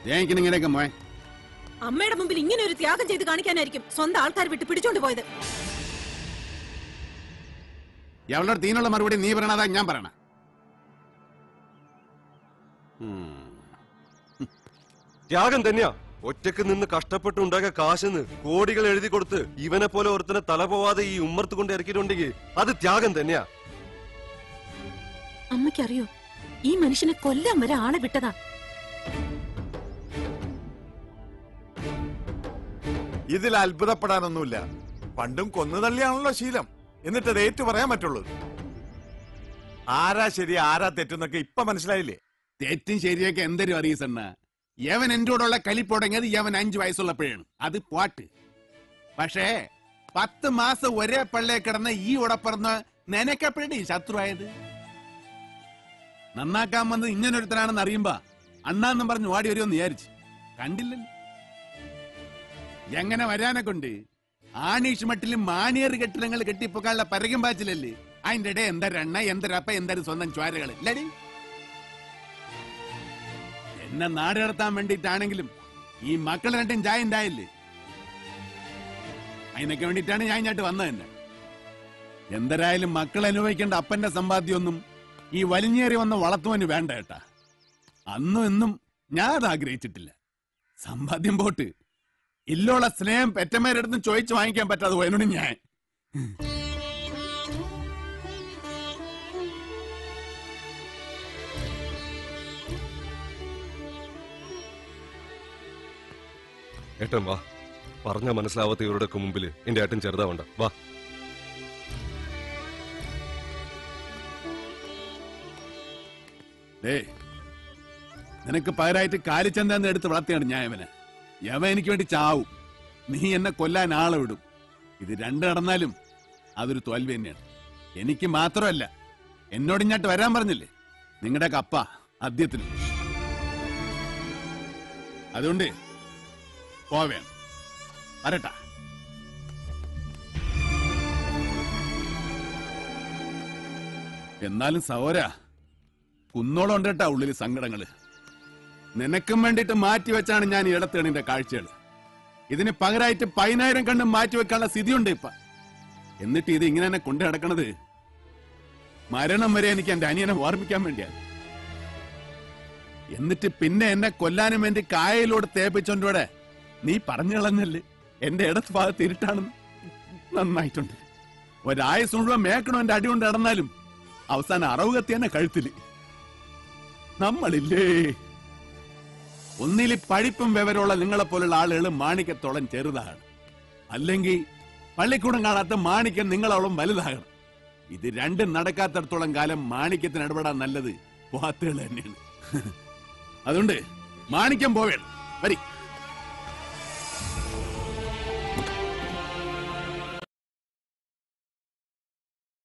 ഏക്കിന് ഇങ്ങനെയൊക്കെ മോയെ അമ്മയുടെ മുമ്പിൽ ഇങ്ങനെ ഒരു ത്യാഗം ചെയ്ത് കാണിക്കാനായിരിക്കും സ്വന്തം ആൾക്കാർ വിട്ട് പിടിച്ചോണ്ട് പോയത് എവളുടെ തീനുള്ള മറുപടി നീ പറയണതാ ഞാൻ പറയണ ത്യാഗം തന്നെയാ ഒറ്റക്ക് നിന്ന് കഷ്ടപ്പെട്ടുണ്ടാക്കിയ കാശെന്ന് കോടികൾ എഴുതി കൊടുത്ത് ഇവനെ പോലെ ഒരുത്തനെ തല പോവാതെ ഈ ഉമ്മർത്ത് കൊണ്ട് ഇറക്കിയിട്ടുണ്ടെങ്കിൽ അത് ത്യാഗം തന്നെയാ അമ്മയ്ക്കറിയോ ഈ മനുഷ്യനെ കൊല്ലാൻ വരെ ആളെ വിട്ടതാ ഇതിൽ അത്ഭുതപ്പെടാനൊന്നുമില്ല പണ്ടും കൊന്നു തള്ളിയാണല്ലോ ശീലം എന്നിട്ട് അത് ഏറ്റു പറയാൻ പറ്റുള്ളൂ ആരാ ശരി ആരാ തെറ്റെന്നൊക്കെ ഇപ്പൊ മനസ്സിലായില്ലേ തെറ്റും ശരിയൊക്കെ എന്തൊരു അറിയസണ്ണ യവൻ എന്റെ കൂടെയുള്ള കലിപ്പുടങ്ങിയത് യവൻ അഞ്ചു വയസ്സുള്ളപ്പോഴാണ് അത് പാട്ട് പക്ഷേ പത്ത് മാസം ഒരേ പള്ളേ കിടന്ന ഈ ഉടപ്പറന്ന് നിനക്കെപ്പോഴേ ഈ ശത്രുവായത് നന്നാക്കാൻ വന്നത് ഇങ്ങനൊരുത്തനാണെന്ന് അറിയുമ്പോ അണ്ണാന്നും പറഞ്ഞ് ഓടി വരുമെന്ന് വിചാരിച്ചു കണ്ടില്ലല്ലോ എങ്ങനെ വരാനെ കൊണ്ട് ആണീഷ് മട്ടിലും മാനിയർ കെട്ടിടങ്ങൾ കെട്ടിപ്പൊക്കാനുള്ള പരകം പാച്ചിലല്ലേ അതിന്റെ ഇടയിൽ എന്തരണ്ണ എന്തരപ്പ എന്തൊരു സ്വന്തം ചോരകൾ ഇല്ലടി എന്നെ നാട് കടത്താൻ വേണ്ടിയിട്ടാണെങ്കിലും ഈ മക്കൾ രണ്ടും ചായ ഉണ്ടായില്ലേ അതിനൊക്കെ വേണ്ടിയിട്ടാണ് ഞാൻ ഇങ്ങോട്ട് വന്നത് തന്നെ എന്തരായാലും മക്കൾ അനുഭവിക്കേണ്ട അപ്പന്റെ സമ്പാദ്യമൊന്നും ഈ വലിഞ്ഞേറി വന്ന വളർത്തുവന് വേണ്ട ഏട്ടാ അന്നും എന്നും ഞാൻ അത് ആഗ്രഹിച്ചിട്ടില്ല സമ്പാദ്യം പോട്ട് ഇല്ലുള്ള സ്നേഹം പെറ്റമ്മേരടുത്ത് ചോദിച്ചു വാങ്ങിക്കാൻ പറ്റാതെ പോയതിനോട് ഞാൻ ഏട്ടൻ വാ പറഞ്ഞ മനസ്സിലാവാത്ത ഇവരുടെയൊക്കെ മുമ്പിൽ എന്റെ ഏട്ടൻ ചെറുതാവണ്ട വാ ഡേ നിനക്ക് പകരമായിട്ട് കാലിച്ചന്തെന്ന് എടുത്ത് വളർത്തിയാണ് ഞാൻ ഇവനെ യവൻ എനിക്ക് വേണ്ടി ചാവും നീ എന്നെ കൊല്ലാൻ ആളെ വിടും ഇത് രണ്ട് നടന്നാലും അതൊരു തോൽവി തന്നെയാണ് എനിക്ക് മാത്രമല്ല എന്നോട് ഇങ്ങോട്ട് വരാൻ പറഞ്ഞില്ലേ നിങ്ങളുടെ കപ്പ ആദ്യത്തിന് അതുകൊണ്ട് പോവേണം വരട്ടാ എന്നാലും സഹോര കുന്നോളം ഉണ്ട് കേട്ടാ ഉള്ളില് സങ്കടങ്ങള് നിനക്കും വേണ്ടിയിട്ട് മാറ്റി വെച്ചാണ് ഞാൻ ഈ ഇടത്തേണിന്റെ കാഴ്ചകൾ ഇതിന് പകരമായിട്ട് പതിനായിരം കണ്ണും മാറ്റി വെക്കാനുള്ള സ്ഥിതിയുണ്ട് ഇപ്പൊ എന്നിട്ട് ഇത് ഇങ്ങനെ തന്നെ കൊണ്ടു നടക്കണത് മരണം വരെ എനിക്ക് എന്റെ അനിയനെ ഓർമ്മിക്കാൻ വേണ്ടിയാണ് എന്നിട്ട് പിന്നെ എന്നെ കൊല്ലാനും വേണ്ടി കായലോട് തേപ്പിച്ചോണ്ടോടെ നീ പറഞ്ഞു കളഞ്ഞല്ലേ എന്റെ ഇടത്ത് ഭാഗത്ത് ഇരുട്ടാണെന്ന് നന്നായിട്ടുണ്ട് ഒരായുസ് മുഴുവൻ മേക്കണോ എന്റെ അടി കൊണ്ട് നടന്നാലും അവസാനം അറവ് കത്തി തന്നെ കഴുത്തില് നമ്മളില്ലേ ഒന്നിൽ പഠിപ്പും വിവരമുള്ള നിങ്ങളെ പോലുള്ള ആളുകൾ മാണിക്കത്തോളം ചെറുതാണ് അല്ലെങ്കിൽ പള്ളിക്കൂടം കാണാത്ത മാണിക്യം നിങ്ങളോളം വലുതാകണം ഇത് രണ്ടും നടക്കാത്തടത്തോളം കാലം മാണിക്യത്തിന് ഇടപെടാൻ നല്ലത് പോത്തുകൾ തന്നെയാണ് അതുകൊണ്ട് മാണിക്യം പോവേണം വരി